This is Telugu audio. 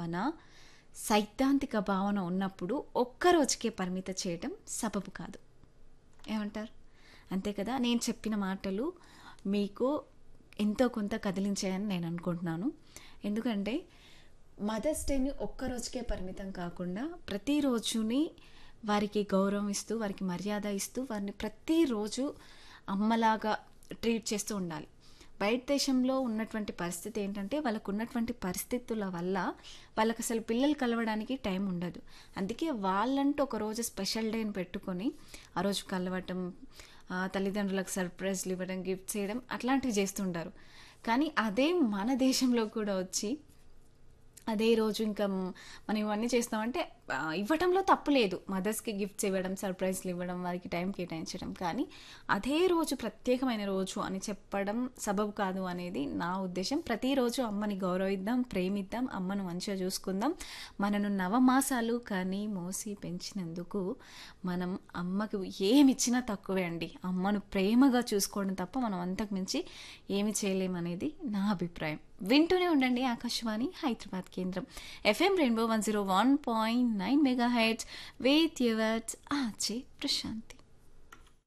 భావన సైద్ధాంతిక భావన ఉన్నప్పుడు ఒక్క రోజుకే పరిమిత చేయడం సబబు కాదు ఏమంటారు అంతే కదా నేను చెప్పిన మాటలు మీకు ఎంతో కొంత కదిలించాయని నేను అనుకుంటున్నాను ఎందుకంటే మదర్స్ డేని ఒక్క రోజుకే పరిమితం కాకుండా ప్రతిరోజుని వారికి గౌరవం ఇస్తూ వారికి మర్యాద ఇస్తూ వారిని ప్రతిరోజు అమ్మలాగా ట్రీట్ చేస్తూ ఉండాలి బయట దేశంలో ఉన్నటువంటి పరిస్థితి ఏంటంటే వాళ్ళకు ఉన్నటువంటి పరిస్థితుల వల్ల వాళ్ళకి అసలు పిల్లలు కలవడానికి టైం ఉండదు అందుకే వాళ్ళంటూ ఒక రోజు స్పెషల్ డేని పెట్టుకొని ఆ రోజు కలవటం ఆ, తల్లిదండ్రులకు సర్ప్రైజ్లు ఇవ్వడం గిఫ్ట్స్ చేయడం అట్లాంటివి చేస్తుంటారు కానీ అదే మన దేశంలో కూడా వచ్చి అదే రోజు ఇంకా మ్- మనం ఇవన్నీ చేస్తామంటే ఆ, ఇవ్వడంలో తప్పు లేదు మదర్స్కి గిఫ్ట్స్ ఇవ్వడం సర్ప్రైజ్లు ఇవ్వడం వారికి టైం కేటాయించడం కానీ అదే రోజు ప్రత్యేకమైన రోజు అని చెప్పడం సబబు కాదు అనేది నా ఉద్దేశం ప్రతిరోజు అమ్మని గౌరవిద్దాం ప్రేమిద్దాం అమ్మను మంచిగా చూసుకుందాం మనను నవమాసాలు కానీ మోసి పెంచినందుకు మనం అమ్మకు ఏమి ఇచ్చినా తక్కువే అండి అమ్మను ప్రేమగా చూసుకోవడం తప్ప మనం అంతకు మించి ఏమి చేయలేమనేది నా అభిప్రాయం వింటూనే ఉండండి ఆకాశవాణి హైదరాబాద్ కేంద్రం FM rainbow one zero one point nine mega hits with yours ఆచే ప్రశాంతి